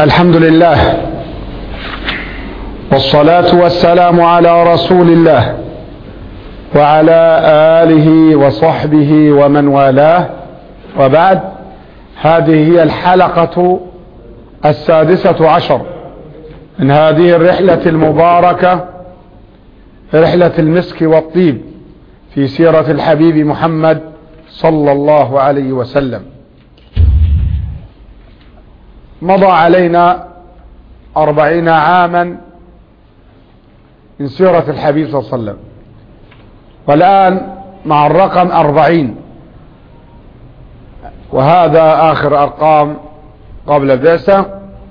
الحمد لله والصلاة والسلام على رسول الله وعلى آله وصحبه ومن والاه وبعد هذه هي الحلقة السادسة عشر من هذه الرحلة المباركة رحلة المسك والطيب في سيرة الحبيب محمد صلى الله عليه وسلم مضى علينا أربعين عاما من سيرة الحبيب صلى الله عليه وسلم والآن مع الرقم أربعين وهذا آخر أرقام قبل البعثة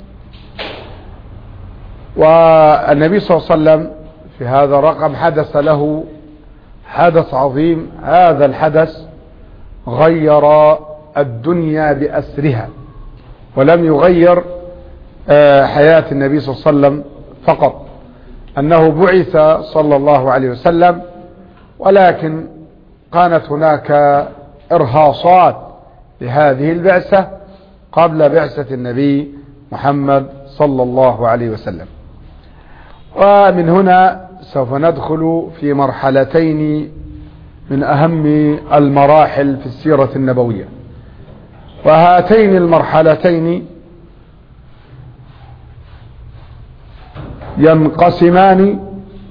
والنبي صلى الله عليه وسلم في هذا الرقم حدث له حدث عظيم هذا الحدث غير الدنيا بأسرها ولم يغير حياة النبي صلى الله عليه وسلم فقط أنه بعث صلى الله عليه وسلم ولكن كانت هناك إرهاصات لهذه البعثة قبل بعثة النبي محمد صلى الله عليه وسلم ومن هنا سوف ندخل في مرحلتين من أهم المراحل في السيرة النبوية وهاتين المرحلتين ينقسمان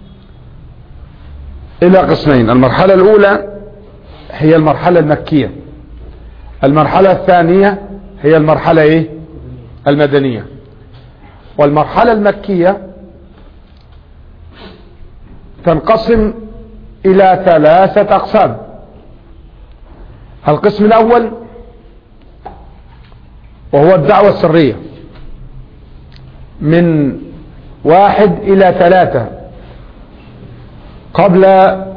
إلى قسمين المرحلة الأولى هي المرحلة المكية المرحلة الثانية هي المرحلة إيه؟ المدنية والمرحلة المكية تنقسم إلى ثلاثة أقسام القسم الأول وهو الدعوة السرية من واحد إلى ثلاثة قبل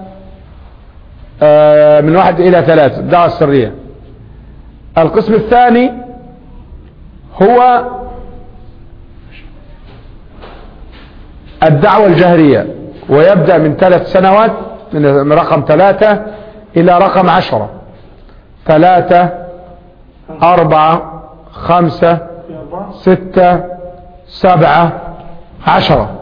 من واحد إلى ثلاثة الدعوة السرية القسم الثاني هو الدعوة الجهرية ويبدأ من ثلاث سنوات من رقم ثلاثة إلى رقم عشرة ثلاثة أربعة خمسة ستة سبعة عشرة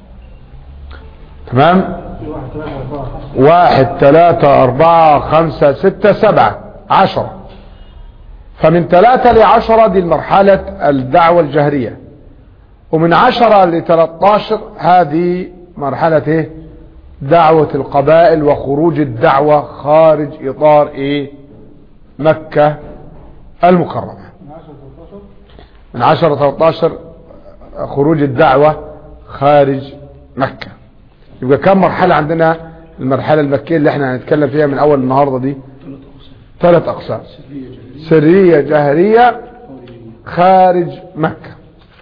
تمام واحد ثلاثة أربعة خمسة ستة سبعة عشرة فمن ثلاثة لعشرة دي المرحلة الدعوة الجهرية ومن عشرة لثلاثة هذه مرحلة ايه دعوة القبائل وخروج الدعوة خارج اطار ايه مكة المكرمة من عشرة 13 خروج الدعوة خارج مكة يبقى كم مرحلة عندنا المرحلة المكية اللي احنا هنتكلم فيها من اول النهاردة دي ثلاث اقسام سرية جهرية خارج مكة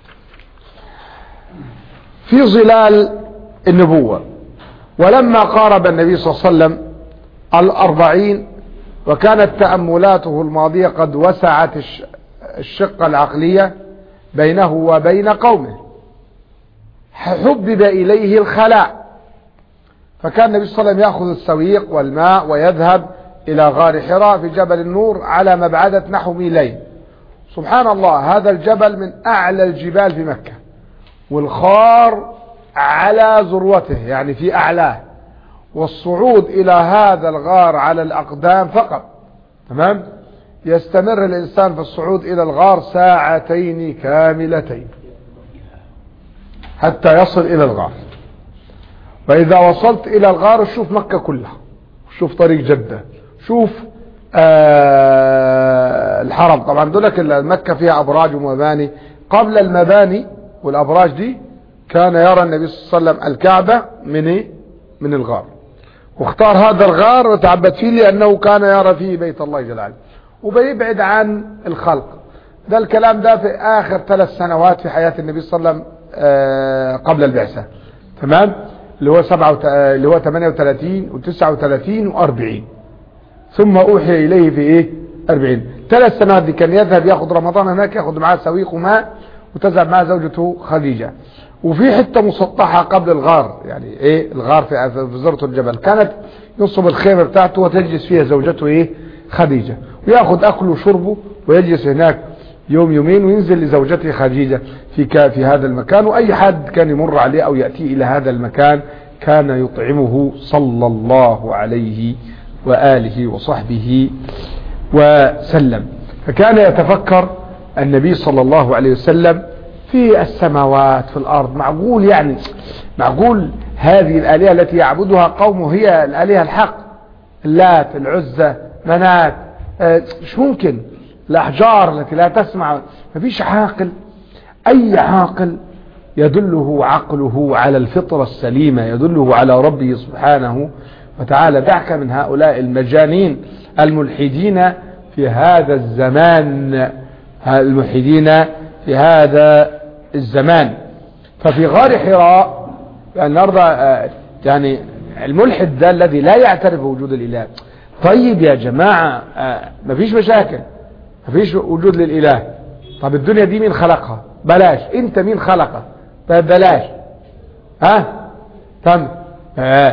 في ظلال النبوة ولما قارب النبي صلى الله عليه وسلم الأربعين وكانت تأملاته الماضية قد وسعت الشقة العقلية بينه وبين قومه حبب إليه الخلاء فكان النبي صلى الله عليه وسلم يأخذ السويق والماء ويذهب إلى غار حراء في جبل النور على مبعدة نحو ميلين سبحان الله هذا الجبل من أعلى الجبال في مكة والخار على ذروته يعني في أعلاه والصعود إلى هذا الغار على الأقدام فقط تمام يستمر الإنسان في الصعود إلى الغار ساعتين كاملتين حتى يصل إلى الغار فإذا وصلت إلى الغار شوف مكة كلها شوف طريق جدة شوف آه الحرم طبعا دولك مكة فيها أبراج ومباني قبل المباني والأبراج دي كان يرى النبي صلى الله عليه وسلم الكعبة من إيه؟ من الغار واختار هذا الغار وتعبد فيه لأنه كان يرى فيه بيت الله جل وعلا وبيبعد عن الخلق ده الكلام ده في آخر ثلاث سنوات في حياة النبي صلى الله عليه وسلم آه قبل البعثة تمام اللي هو سبعة وت... اللي هو 38 و39 و40 ثم أوحي إليه في إيه 40 ثلاث سنوات دي كان يذهب ياخذ رمضان هناك ياخذ معاه سويق وماء وتذهب معاه زوجته خديجة وفي حتة مسطحة قبل الغار يعني ايه الغار في في زرة الجبل كانت ينصب الخيمة بتاعته وتجلس فيها زوجته ايه خديجة وياخذ اكله وشربه ويجلس هناك يوم يومين وينزل لزوجته خديجة في في هذا المكان وأي حد كان يمر عليه أو يأتي إلى هذا المكان كان يطعمه صلى الله عليه وآله وصحبه وسلم فكان يتفكر النبي صلى الله عليه وسلم في السماوات في الأرض معقول يعني معقول هذه الآلهة التي يعبدها قومه هي الآلهة الحق اللات العزة منات آه، مش ممكن الأحجار التي لا تسمع ما فيش عاقل أي عاقل يدله عقله على الفطرة السليمة يدله على ربه سبحانه وتعالى دعك من هؤلاء المجانين الملحدين في هذا الزمان الملحدين في هذا الزمان ففي غار حراء يعني النهارده آه، يعني الملحد ده الذي لا يعترف بوجود الاله طيب يا جماعة آه، مفيش مشاكل مفيش وجود للاله طب الدنيا دي مين خلقها بلاش انت مين خلقها طيب بلاش ها تم آه،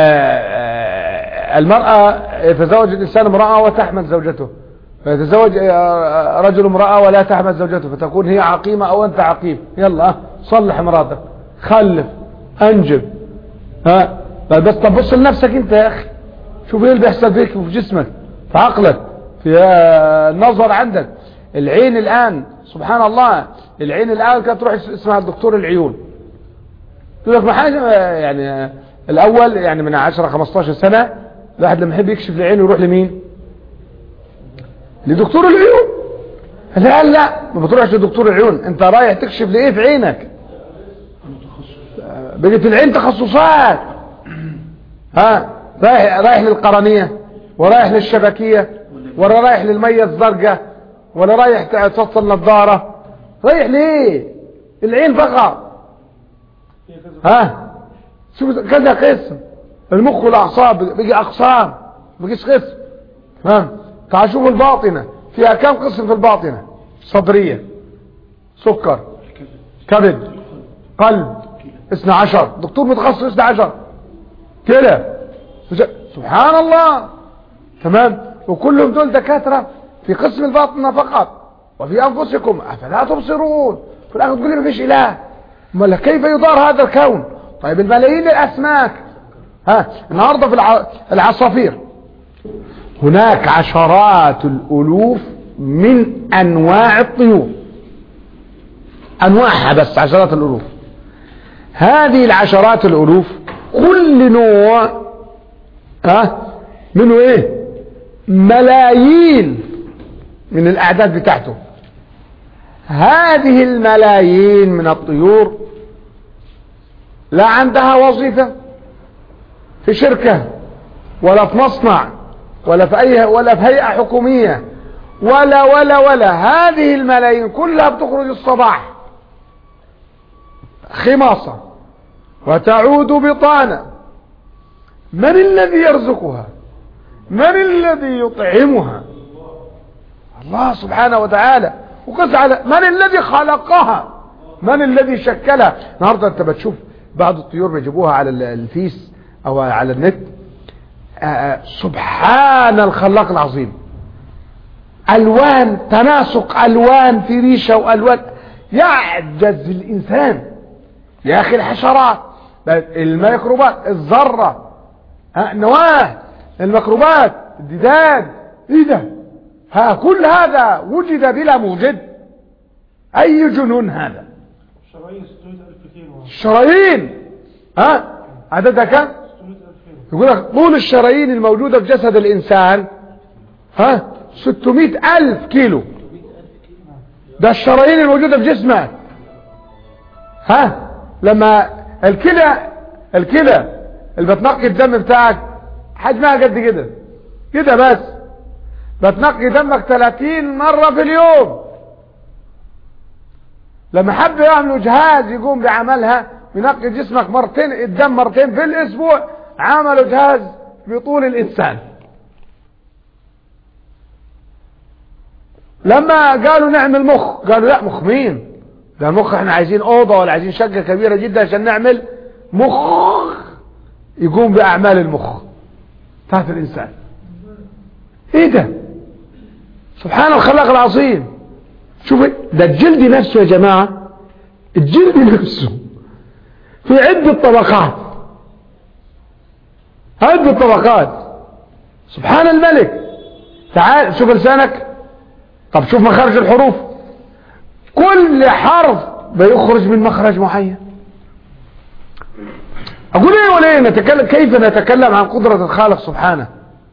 المرأة يتزوج الإنسان امرأة وتحمل زوجته فيتزوج رجل امرأة ولا تحمل زوجته فتكون هي عقيمة او انت عقيم يلا صلح مراتك خلف انجب ها بس تبص لنفسك انت يا اخي شوف ايه اللي بيحصل فيك في جسمك في عقلك في النظر عندك العين الان سبحان الله العين الان كانت تروح اسمها الدكتور العيون يقول لك ما حاجه يعني الاول يعني من 10 15 سنه الواحد لما يحب يكشف العين يروح لمين لدكتور العيون لا لا ما بتروحش لدكتور العيون انت رايح تكشف لايه في عينك بقت العين تخصصات ها رايح رايح للقرنيه ورايح للشبكيه ولا رايح للميه الزرقاء ولا رايح توصل نظاره رايح ليه العين فقط ها شوف كذا قسم المخ والاعصاب بيجي اقسام بيجيش قسم ها تعال شوف الباطنة فيها كم قسم في الباطنة صدرية سكر كبد قلب اثنى عشر دكتور متخصص اثنى عشر كده سبحان الله تمام وكلهم دول دكاترة في قسم الباطنة فقط وفي انفسكم افلا تبصرون في الاخر تقول لي ما فيش اله امال كيف يدار هذا الكون طيب الملايين الاسماك ها النهارده في العصافير هناك عشرات الالوف من انواع الطيور انواعها بس عشرات الالوف هذه العشرات الالوف كل نوع ها منه ايه ملايين من الاعداد بتاعته هذه الملايين من الطيور لا عندها وظيفة في شركة ولا في مصنع ولا في أي ولا في هيئة حكومية ولا ولا ولا هذه الملايين كلها بتخرج الصباح خماصة وتعود بطانا من الذي يرزقها من الذي يطعمها الله سبحانه وتعالى وقص على من الذي خلقها من الذي شكلها النهارده انت بتشوف بعض الطيور بيجيبوها على الفيس او على النت آه، آه، سبحان الخلاق العظيم الوان تناسق الوان في ريشه والوان يعجز الانسان يا اخي الحشرات الميكروبات الذره النواه الميكروبات الديدان ايه ده ها كل هذا وجد بلا موجد اي جنون هذا شرايين ها عددها كم يقول لك طول الشرايين الموجودة في جسد الإنسان ها 600 ألف كيلو ده الشرايين الموجودة في جسمك ها لما الكلى الكلى اللي بتنقي الدم بتاعك حجمها قد كده كده بس بتنقي دمك 30 مرة في اليوم لما حب يعملوا جهاز يقوم بعملها ينقي جسمك مرتين الدم مرتين في الاسبوع عملوا جهاز بطول الإنسان لما قالوا نعمل مخ قالوا لا مخ مين قال مخ احنا عايزين اوضه ولا عايزين شقه كبيره جدا عشان نعمل مخ يقوم باعمال المخ بتاعت الانسان ايه ده سبحان الخلاق العظيم شوف ده الجلد نفسه يا جماعة الجلد نفسه في عدة طبقات عدة طبقات سبحان الملك تعال شوف لسانك طب شوف مخارج الحروف كل حرف بيخرج من مخرج معين اقول ايه ولا ايه نتكلم كيف نتكلم عن قدرة الخالق سبحانه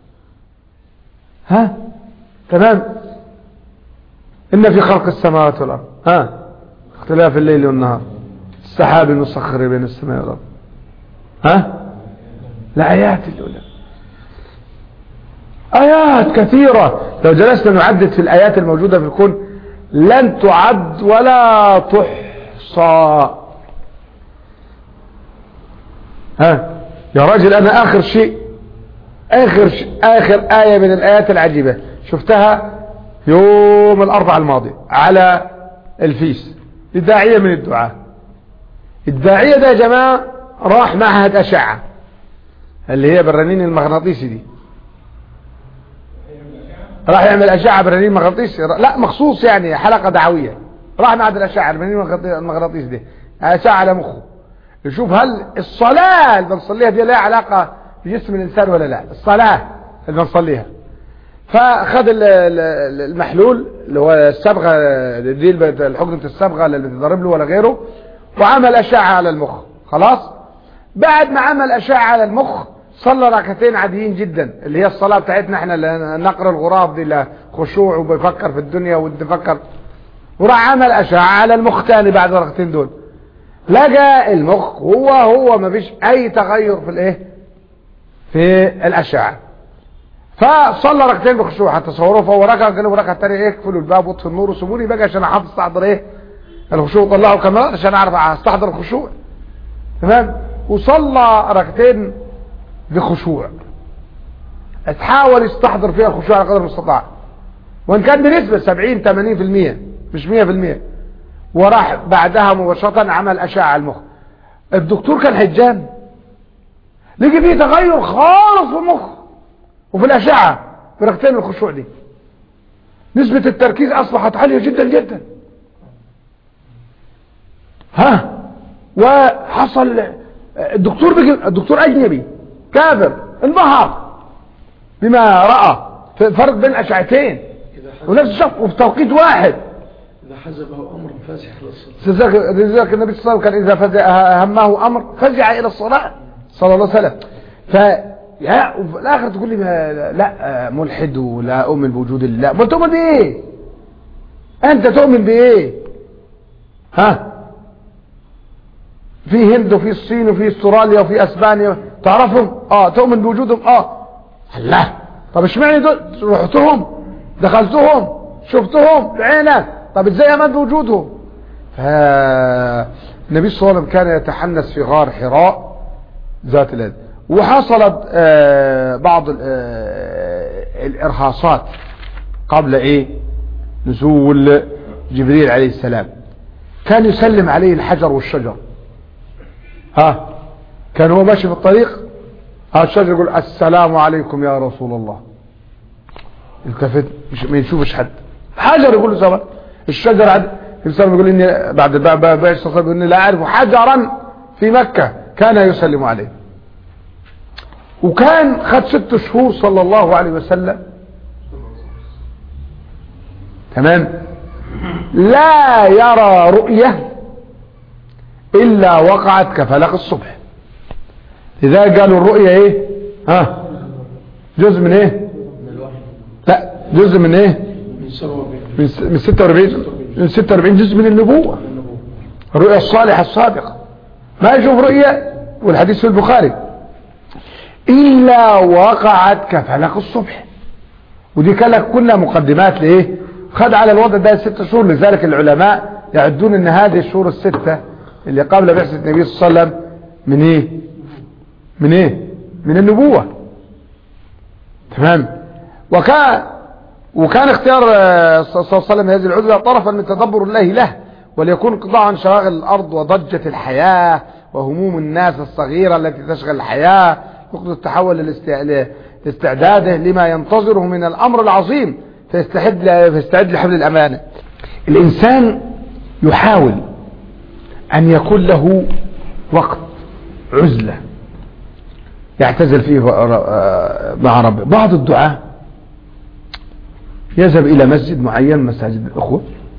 ها تمام ان في خلق السماوات والارض ها اختلاف الليل والنهار السحاب المسخر بين السماء والارض ها لآيات الأولى آيات كثيرة لو جلسنا نعدد في الآيات الموجودة في الكون لن تعد ولا تحصى ها يا راجل أنا آخر شيء آخر شيء آخر آية من الآيات العجيبة شفتها يوم الأربع الماضي على الفيس الداعية من الدعاء الداعية ده يا جماعة راح معهد أشعة اللي هي بالرنين المغناطيسي دي راح يعمل أشعة بالرنين المغناطيسي لا مخصوص يعني حلقة دعوية راح معهد الأشعة بالرنين المغناطيسي دي أشعة على مخه يشوف هل الصلاة اللي بنصليها دي لها علاقة بجسم الإنسان ولا لا الصلاة اللي بنصليها فاخذ المحلول اللي هو الصبغه دي الحقنه الصبغه اللي بتضرب له ولا غيره وعمل اشعه على المخ خلاص بعد ما عمل اشعه على المخ صلى ركعتين عاديين جدا اللي هي الصلاه بتاعتنا احنا اللي نقر الغراب دي لخشوع وبيفكر في الدنيا وبيفكر وراح عمل اشعه على المخ تاني بعد الركعتين دول لقى المخ هو هو ما فيش اي تغير في الايه في الاشعه فصلى ركعتين بخشوع تصوروا فهو ركع قال له ركعه ثانيه ايه اقفلوا الباب واطفوا النور وسيبوني بقى عشان احافظ استحضر ايه الخشوع طلعوا كمان عشان اعرف استحضر الخشوع تمام وصلى ركعتين بخشوع تحاول يستحضر فيها الخشوع على قدر المستطاع وان كان بنسبه 70 80% مش 100% وراح بعدها مباشره عمل اشعه على المخ الدكتور كان حجام لقي فيه تغير خالص في المخ وفي الأشعة في ركتين الخشوع دي نسبة التركيز أصبحت عالية جدا جدا ها وحصل الدكتور بقى الدكتور أجنبي كافر انبهر بما رأى في فرق بين أشعتين ونفس الشخص وفي توقيت واحد إذا حزبه أمر فزع إلى الصلاة لذلك النبي صلى الله عليه وسلم كان إذا فزع همه أمر فزع إلى الصلاة صلى الله عليه وسلم ف يا وفي الاخر تقول لي لا ملحد ولا اؤمن بوجود الله ما تؤمن بايه انت تؤمن بايه ها في هند وفي الصين وفي استراليا وفي اسبانيا تعرفهم اه تؤمن بوجودهم اه الله طب اشمعنى دول رحتهم دخلتهم شفتهم بعينك طب ازاي امنت بوجودهم فالنبي صلى الله عليه وسلم كان يتحنس في غار حراء ذات اليد وحصلت آه بعض آه الارهاصات قبل ايه نزول جبريل عليه السلام كان يسلم عليه الحجر والشجر ها كان هو ماشي في الطريق ها الشجر يقول السلام عليكم يا رسول الله التفت مش ما يشوفش حد حجر يقول له سلام الشجر عد يقول اني بعد بعد يقول اني لا اعرف حجرا في مكة كان يسلم عليه وكان خد ست شهور صلى الله عليه وسلم تمام لا يرى رؤية إلا وقعت كفلق الصبح إذا قالوا الرؤية إيه ها جزء من إيه لا جزء من إيه من 46 من 46 جزء من النبوة الرؤية الصالحة الصادقة ما يشوف رؤية والحديث في البخاري إلا وقعت كفلق الصبح ودي كانت كلها مقدمات لإيه خد على الوضع ده ست شهور لذلك العلماء يعدون ان هذه الشهور الستة اللي قبل بعثة النبي صلى الله عليه وسلم من ايه من ايه من النبوة تمام وكان وكان اختيار صلى الله عليه وسلم هذه العذرة طرفا من تدبر الله له وليكون قضاء عن شواغل الارض وضجة الحياة وهموم الناس الصغيرة التي تشغل الحياة نقطة التحول لاستعداده لما ينتظره من الأمر العظيم فيستعد فيستعد لحمل الأمانة الإنسان يحاول أن يكون له وقت عزلة يعتزل فيه مع ربه بعض الدعاء يذهب إلى مسجد معين مساجد الأخوة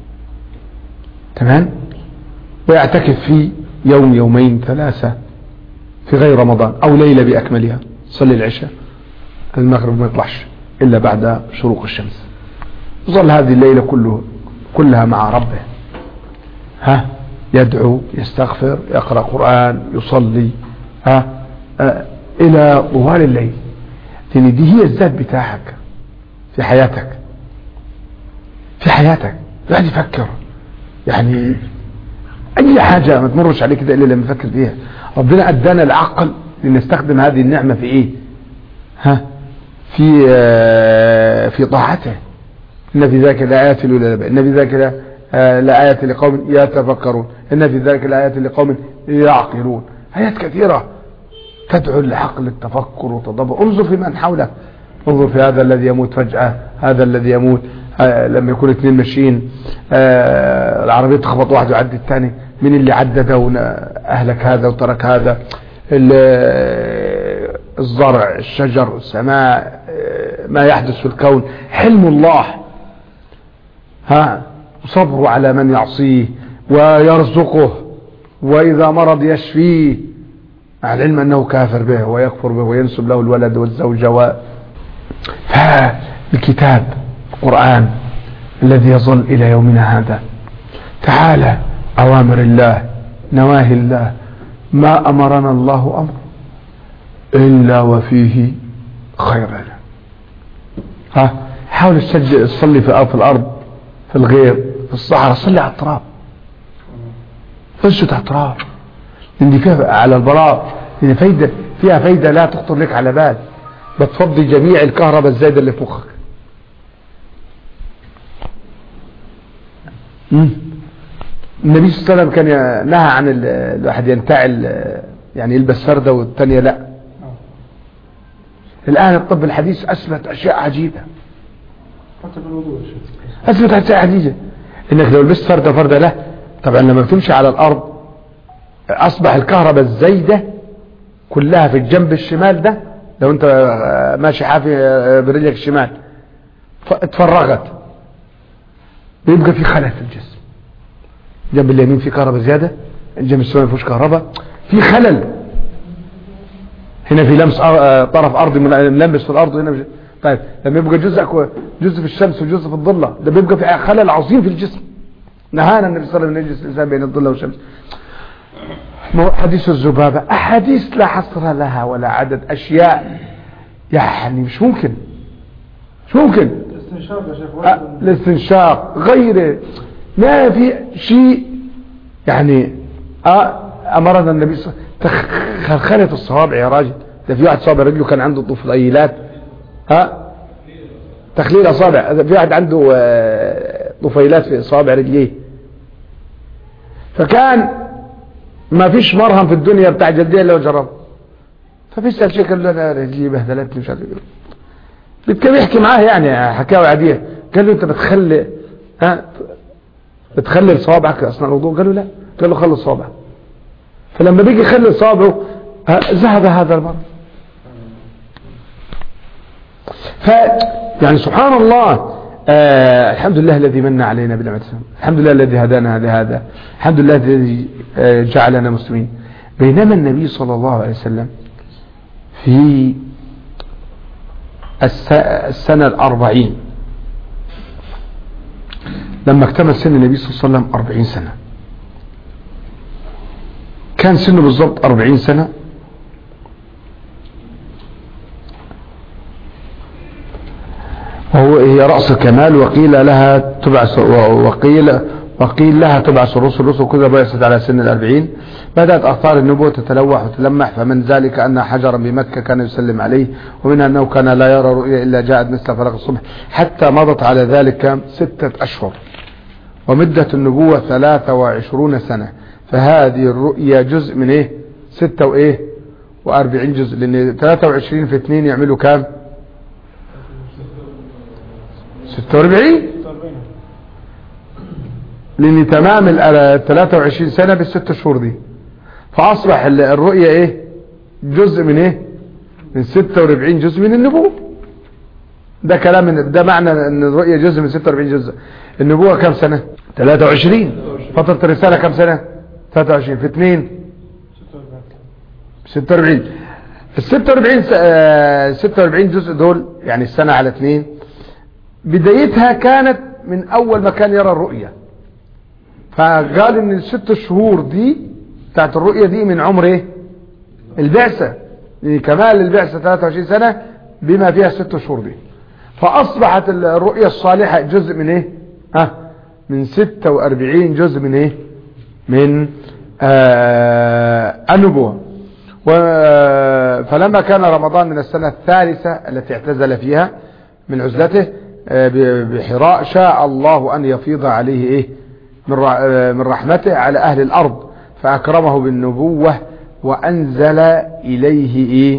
تمام ويعتكف فيه يوم يومين ثلاثة في غير رمضان أو ليلة بأكملها صلي العشاء المغرب ما يطلعش إلا بعد شروق الشمس ظل هذه الليلة كله كلها مع ربه ها يدعو يستغفر يقرأ قرآن يصلي ها أه إلى طوال الليل لأن دي هي الذات بتاعك في حياتك في حياتك الواحد يفكر يعني أي حاجة ما تمرش عليك كده إلا لما يفكر فيها ربنا أدانا العقل لنستخدم هذه النعمة في إيه ها في آه في طاعته إن في ذلك الآيات لأولي إن في ذلك لآيات لقوم يتفكرون إن في ذلك الآيات لقوم يعقلون آيات كثيرة تدعو العقل للتفكر والتدبر انظر في من حولك انظر في هذا الذي يموت فجأة هذا الذي يموت آه لما يكون اثنين ماشيين آه العربية تخبط واحد ويعدي الثاني من اللي عدد أهلك هذا وترك هذا الزرع الشجر السماء آه ما يحدث في الكون حلم الله ها صبره على من يعصيه ويرزقه وإذا مرض يشفيه مع العلم أنه كافر به ويكفر به وينسب له الولد والزوجة و... فالكتاب القرآن الذي يظل إلى يومنا هذا تعالى أوامر الله نواهي الله ما أمرنا الله أمر إلا وفيه خير لنا ها حاول تصلي في الأرض في الغير في الصحراء صلي على التراب اسجد على التراب لان دي فيها على البراء لان فايدة فيها فايدة لا تخطر لك على بال بتفضي جميع الكهرباء الزايدة اللي في مخك النبي صلى الله عليه وسلم كان نهى عن الواحد ينتعل يعني يلبس فردة والثانية لا الآن الطب الحديث أثبت أشياء عجيبة أثبت أشياء عجيبة إنك لو لبست فردة فردة لا طبعا لما بتمشي على الأرض أصبح الكهرباء الزايدة كلها في الجنب الشمال ده لو أنت ماشي حافي برجلك الشمال اتفرغت بيبقى في خلل في الجسم الجنب اليمين في كهرباء زيادة الجنب الشمال ما فيهوش كهرباء في خلل هنا في لمس طرف ارضي ملمس في الارض هنا طيب لما يبقى جزء جزء في الشمس وجزء في الضله ده بيبقى في خلل عظيم في الجسم نهانا النبي صلى الله عليه وسلم يجلس الانسان بين الضله والشمس حديث الذبابه احاديث لا حصر لها ولا عدد اشياء يعني مش ممكن مش ممكن الاستنشاق يا شيخ أه الاستنشاق غيره ما في شيء يعني أه امرنا النبي صلى الله عليه وسلم خلخلة الصوابع يا راجل ده في واحد صابع رجله كان عنده طفيلات ها تخليل اصابع في واحد عنده طفيلات في اصابع رجليه فكان ما فيش مرهم في الدنيا بتاع جديه الا وجربه فبيسال شيخ قال له انا رجلي بهدلتني مش عارف ايه كان يحكي معاه يعني حكاوي عاديه قال له انت بتخلي ها بتخلي صوابعك اثناء الوضوء قال له لا قال له خلي صوابعك فلما بيجي يخلي صابعه ذهب هذا المرض ف يعني سبحان الله آه الحمد لله الذي من علينا بنعمة السلام الحمد لله الذي هدانا لهذا الحمد لله الذي آه جعلنا مسلمين بينما النبي صلى الله عليه وسلم في السنة الأربعين لما اكتمل سن النبي صلى الله عليه وسلم أربعين سنة كان سنه بالضبط أربعين سنة وهو هي رأس الكمال وقيل لها تبعث وقيل وقيل لها تبعث الرسل الرسل كذا بعثت على سن الأربعين بدأت أثار النبوة تتلوح وتلمح فمن ذلك أن حجرا بمكة كان يسلم عليه ومنها أنه كان لا يرى رؤيا إلا جاءت مثل فلق الصبح حتى مضت على ذلك ستة أشهر ومدة النبوة ثلاثة وعشرون سنة فهذه الرؤيا جزء من ايه ستة وايه واربعين جزء لان ثلاثة وعشرين في اثنين يعملوا كام ستة واربعين لان تمام ال 23 سنة بالست شهور دي فاصبح ال- الرؤية ايه جزء من ايه من 46 جزء من النبوة ده كلام من ده معنى ان الرؤية جزء من 46 جزء النبوة كم سنة 23 فترة الرسالة كم سنة 23 في 2 46 ال 46 س- آه، 46 جزء دول يعني السنة على 2 بدايتها كانت من اول ما كان يرى الرؤية فقال ان الست شهور دي بتاعت الرؤية دي من عمر ايه البعثة يعني كمال البعثة 23 سنة بما فيها الست شهور دي فاصبحت الرؤية الصالحة جزء من ايه ها من 46 جزء من ايه من آه النبوة و- فلما كان رمضان من السنة الثالثة التي اعتزل فيها من عزلته آه، ب- بحراء شاء الله أن يفيض عليه إيه من ر- آه، من رحمته على أهل الأرض فأكرمه بالنبوة وأنزل إليه إيه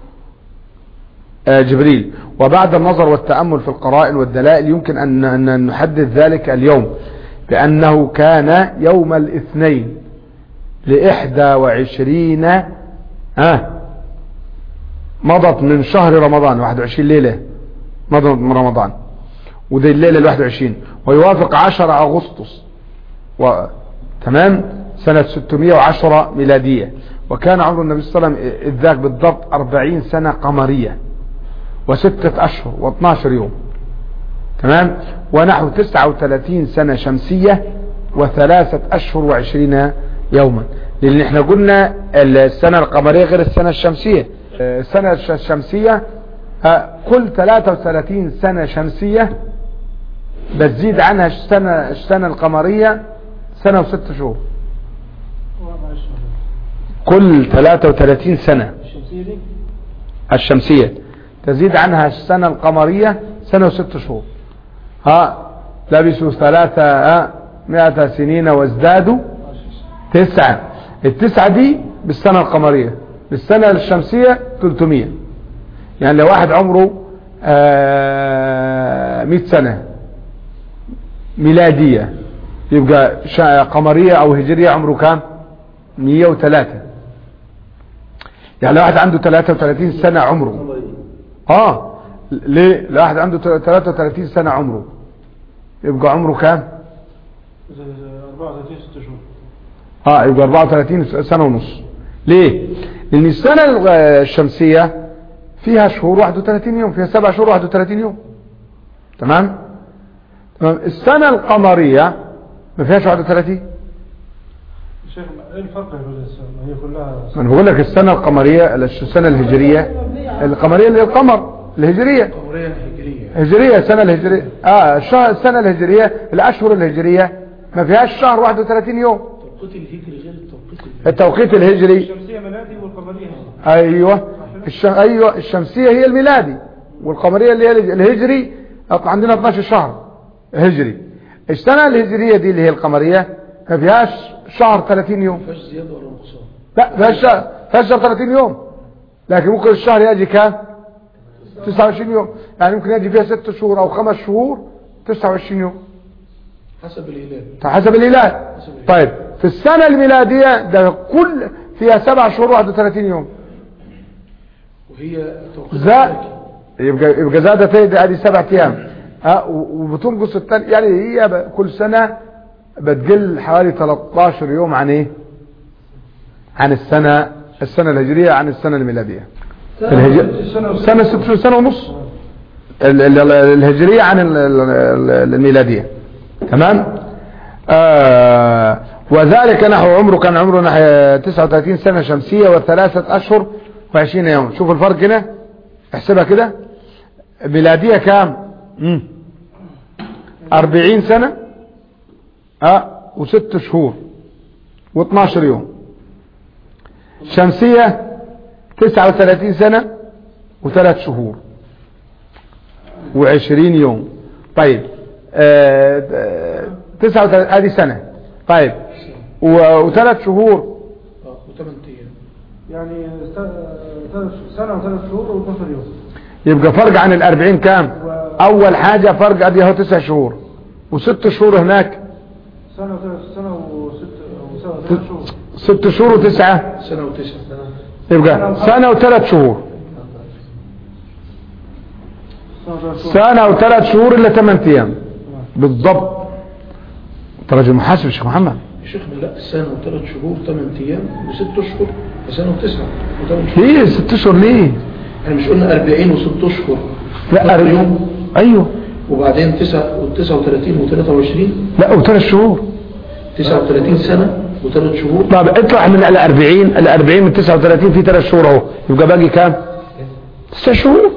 آه، جبريل وبعد النظر والتأمل في القرائن والدلائل يمكن أن أن نحدد ذلك اليوم بأنه كان يوم الاثنين لإحدى وعشرين آه مضت من شهر رمضان 21 ليلة مضت من رمضان ودي الليلة ال 21 ويوافق 10 أغسطس و... تمام سنة 610 ميلادية وكان عمر النبي صلى الله عليه وسلم إذ ذاك بالضبط 40 سنة قمرية وستة أشهر و12 يوم تمام ونحو 39 سنة شمسية وثلاثة أشهر وعشرين يوما لأن احنا قلنا السنة القمرية غير السنة الشمسية السنة الش- الشمسية آه، كل 33 سنة شمسية بتزيد عنها السنة, السنة القمرية سنة وست شهور كل 33 سنة الشمسية دي الشمسية تزيد عنها السنة القمرية سنة وست شهور ها لبسوا ثلاثة ها مئة سنين وازدادوا تسعة التسعة دي بالسنة القمرية بالسنة الشمسية 300 يعني لو واحد عمره آه 100 سنة ميلادية يبقى شا- قمرية او هجرية عمره كام 103 يعني لو واحد عنده 33 سنة عمره اه ليه لو واحد عنده 33 سنة عمره يبقى عمره كام 34 ست شهور اه يبقى 34 سنة ونص ليه لان السنة ال- الشمسية فيها شهور 31 يوم فيها سبع شهور 31 يوم تمام تمام السنة القمرية ما فيهاش 31 شيخ ايه الفرق يا رجل السنة هي كلها ما انا بقول لك السنة القمرية السنة الهجرية القمرية اللي هي القمر الهجرية قمرية هجرية هجرية السنة الهجرية اه الشهر السنة الهجرية الاشهر الهجرية ما فيهاش شهر 31 يوم التوقيت الهجري غير التوقيت الهجري التوقيت الهجري الشمسية ميلادي والقمرية هجري ايوه الش... ايوه الشمسية هي الميلادي والقمرية اللي هي الهجري عندنا 12 شهر هجري السنة الهجرية دي اللي هي القمرية ما فيهاش شهر 30 يوم ما فيهاش زيادة ولا نقصان لا فيهاش شهر فيهاش شهر 30 يوم لكن ممكن الشهر يجي كام 29 يوم يعني ممكن يجي فيها 6 شهور او 5 شهور 29 يوم حسب الهلال حسب الهلال طيب في السنة الميلادية ده كل فيها 7 شهور 31 يوم وهي توقيت زاد فلكي. يبقى يبقى زادت ايه ادي سبع ايام ها و- وبتنقص التاني يعني هي ب- كل سنة بتقل حوالي 13 يوم عن ايه عن السنة السنة الهجرية عن السنة الميلادية الهج... سنة ست شهور سنة ونص ال- ال- ال- الهجرية عن ال- ال- ال- الميلادية تمام آه وذلك نحو عمره كان عمره نحو 39 سنة شمسية وثلاثة أشهر و20 يوم شوف الفرق هنا احسبها كده ميلادية كام مم. 40 سنة اه وست شهور و12 يوم شمسية 39 سنة وثلاث شهور وعشرين يوم طيب آه، آه، تسعة وثلاثين هذه سنة طيب و- وثلاث شهور اه وثمان ايام يعني سنة وثلاث شهور و12 يوم يبقى فرق عن الأربعين كام أول حاجة فرق أدي هو تسع شهور وست شهور هناك سنة وثلاث سنة وست وسبع ثلاث شهور ست شهور وتسعة سنة وتسعة يبقى سنة وثلاث شهور سنة وثلاث شهور سنة وثلاث شهور إلا ثمان أيام بالضبط أنت راجل محاسب يا شيخ محمد يا شيخ لا سنة وثلاث شهور ثمان أيام وست أشهر وسنة وتسعة وثمان شهور ليه ست اشهر ليه احنا مش قلنا 40 وست أشهر لا ثلاث أر- يوم ايوه وبعدين 9 و39 و23 لا وثلاث شهور 39 سنة وثلاث شهور طب اطلع من ال 40 ال 40 من 39 في ثلاث شهور اهو يبقى باقي كام؟ تسع شهور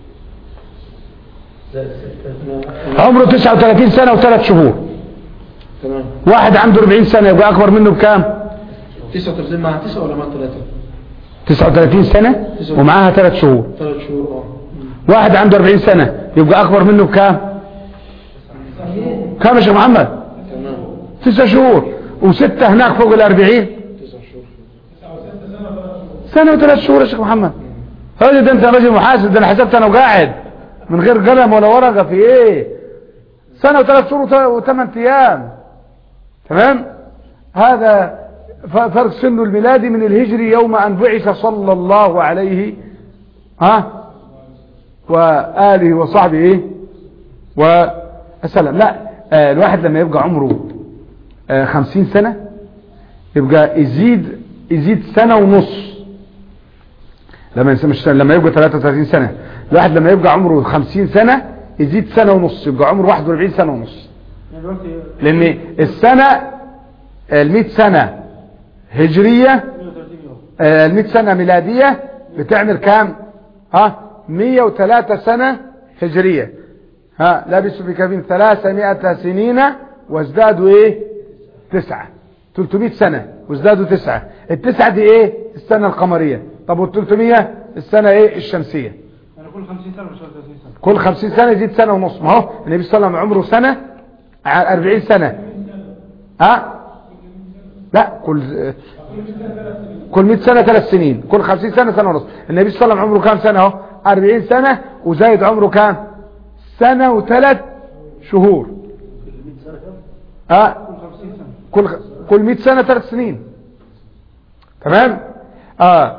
عمره 39 سنة وثلاث شهور تمام واحد عنده 40 سنة يبقى أكبر منه بكام 39 مع 9 ولا مع 3 39 سنة ومعاها ثلاث شهور ثلاث شهور اه واحد عنده 40 سنة يبقى أكبر منه بكام كام يا شيخ محمد تمام تسع شهور وستة هناك فوق الأربعين 9 شهور سنة وثلاث شهور يا شيخ محمد هذا ده انت راجل محاسب ده انا حسبت انا وقاعد من غير قلم ولا ورقة في ايه سنة وثلاث شهور وت- وثمان ايام تمام هذا ف- فرق سنه الميلادي من الهجري يوم ان بعث صلى الله عليه ها وآله وصحبه ايه وسلم لا آه الواحد لما يبقى عمره آه خمسين سنة يبقى يزيد يزيد سنة ونص لما يس- مش لما يبقى 33 سنة الواحد لما يبقى عمره 50 سنة يزيد سنة ونص يبقى عمره 41 سنة ونص يعني دلوقتي لان السنة ال 100 سنة هجرية 130 يوم ال 100 سنة ميلادية بتعمل كام ها 103 سنة هجرية ها لبسوا في كفين 300 سنين وازدادوا ايه تسعة 300 سنة وازدادوا تسعة التسعة دي ايه السنة القمرية طب وال 300 السنة ايه الشمسية يعني كل 50 سنة مش 30 سنة كل 50 سنة يزيد سنة ونص ما هو النبي صلى الله عليه وسلم عمره سنة ع- 40 سنة ها لا كل كل 100 سنة ثلاث سنين كل 50 سنة سنة ونص النبي صلى الله عليه وسلم عمره كام سنة اهو 40 سنة وزايد عمره كام سنة وثلاث شهور ها كل 50 سنة كل كل 100 سنة ثلاث سنين تمام اه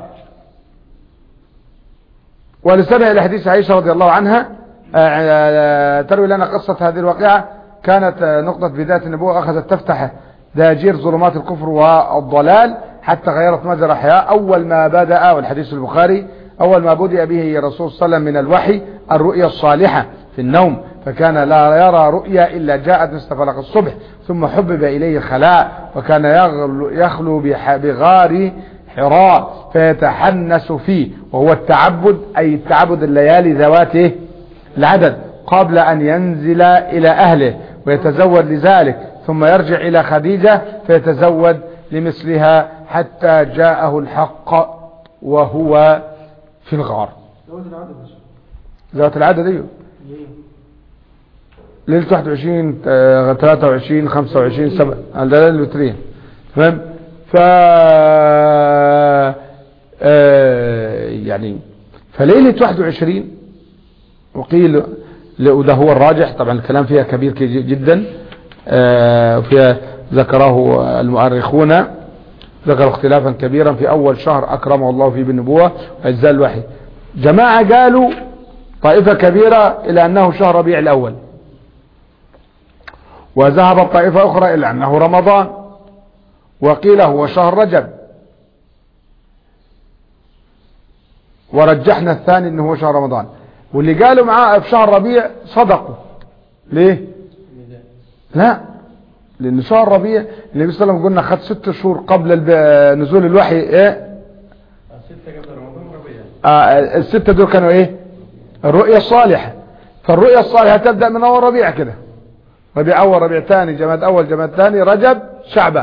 ولسنة إلى حديث عائشة رضي الله عنها آه، آه، تروي لنا قصة هذه الواقعة كانت آه، نقطة بداية النبوة أخذت تفتح داجير ظلمات الكفر والضلال حتى غيرت مجرى الحياة أول ما بدأ والحديث البخاري أول ما بدأ به الرسول صلى الله عليه وسلم من الوحي الرؤيا الصالحة في النوم فكان لا يرى رؤيا إلا جاءت مثل فلق الصبح ثم حبب إليه الخلاء وكان يغلو, يخلو بح- بغار حراء فيتحنس فيه وهو التعبد أي التعبد الليالي ذواته العدد قبل أن ينزل إلى أهله ويتزود لذلك ثم يرجع إلى خديجة فيتزود لمثلها حتى جاءه الحق وهو في الغار دوت العدد مش ذات العدد ايوه ليه؟ ليلة 21 آه، 23 25 7 الليالي الوترية تمام ف آه، يعني فليلة 21 وقيل ل- وده هو الراجح طبعا الكلام فيها كبير كي- جدا آه، فيها ذكره المؤرخون ذكروا اختلافا كبيرا في اول شهر اكرمه الله فيه بالنبوة واجزاء الوحي جماعة قالوا طائفة كبيرة الى انه شهر ربيع الاول وذهبت طائفة أخرى إلى أنه رمضان وقيل هو شهر رجب ورجحنا الثاني أنه هو شهر رمضان واللي قالوا معاه في شهر ربيع صدقوا ليه لا لأن شهر ربيع النبي صلى الله عليه وسلم قلنا خد ست شهور قبل الب- نزول الوحي ايه آه الستة دول كانوا ايه الرؤية الصالحة فالرؤية الصالحة تبدأ من أول ربيع كده ربيع أول ربيع ثاني جماد أول جماد ثاني رجب شعبان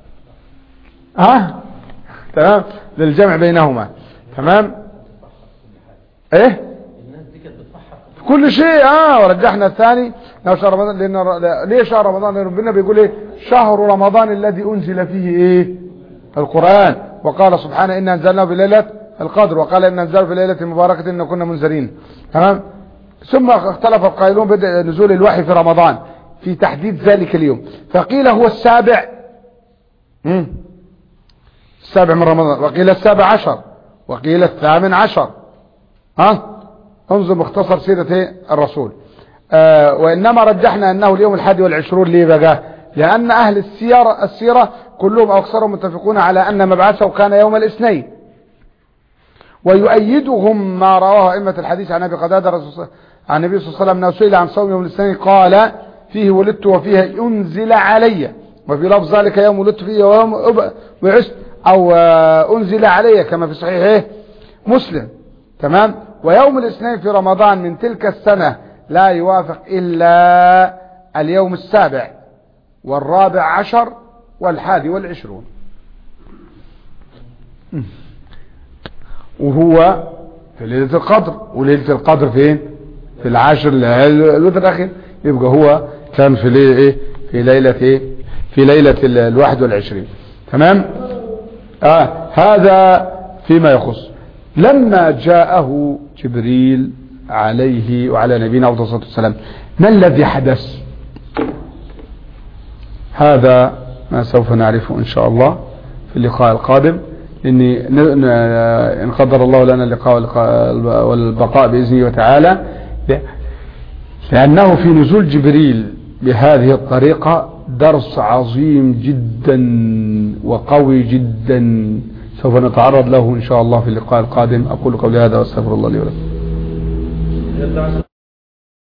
ها تمام للجمع بينهما تمام ايه في كل شيء اه ورجحنا الثاني انه شهر رمضان لان ر- ليه شهر رمضان لان ربنا بيقول ايه شهر رمضان الذي انزل فيه ايه القرآن وقال سبحانه إنا أنزلناه في ليلة القدر وقال إنا أنزلناه في ليلة مباركة إن كنا منذرين تمام ثم اختلف القائلون بدء نزول الوحي في رمضان في تحديد ذلك اليوم فقيل هو السابع مم. السابع من رمضان وقيل السابع عشر وقيل الثامن عشر ها انظر مختصر سيرة الرسول آه وإنما رجحنا أنه اليوم الحادي والعشرون ليه بقى لأن أهل السيرة, السيرة كلهم أو أكثرهم متفقون على أن مبعثه كان يوم الاثنين ويؤيدهم ما رواه أئمة الحديث عن أبي قتادة رسول عن النبي صلى الله عليه وسلم أنه سئل عن صوم يوم الاثنين قال فيه ولدت وفيه ينزل علي وفي لفظ ذلك يوم ولدت فيه ويوم بعثت أو أنزل علي كما في صحيحه مسلم تمام ويوم الاثنين في رمضان من تلك السنة لا يوافق إلا اليوم السابع والرابع عشر والحادي والعشرون وهو في ليلة القدر وليلة القدر فين في العاشر الوتر الأخير يبقى هو كان في ليلة ايه في ليلة ايه في ليلة الواحد والعشرين تمام آه هذا فيما يخص لما جاءه جبريل عليه وعلى نبينا عليه الصلاة والسلام ما الذي حدث هذا ما سوف نعرفه إن شاء الله في اللقاء القادم إني إن قدر الله لنا اللقاء والبقاء بإذنه وتعالى لأنه في نزول جبريل بهذه الطريقة درس عظيم جدا وقوي جدا سوف نتعرض له إن شاء الله في اللقاء القادم أقول قولي هذا واستغفر الله لي ولكم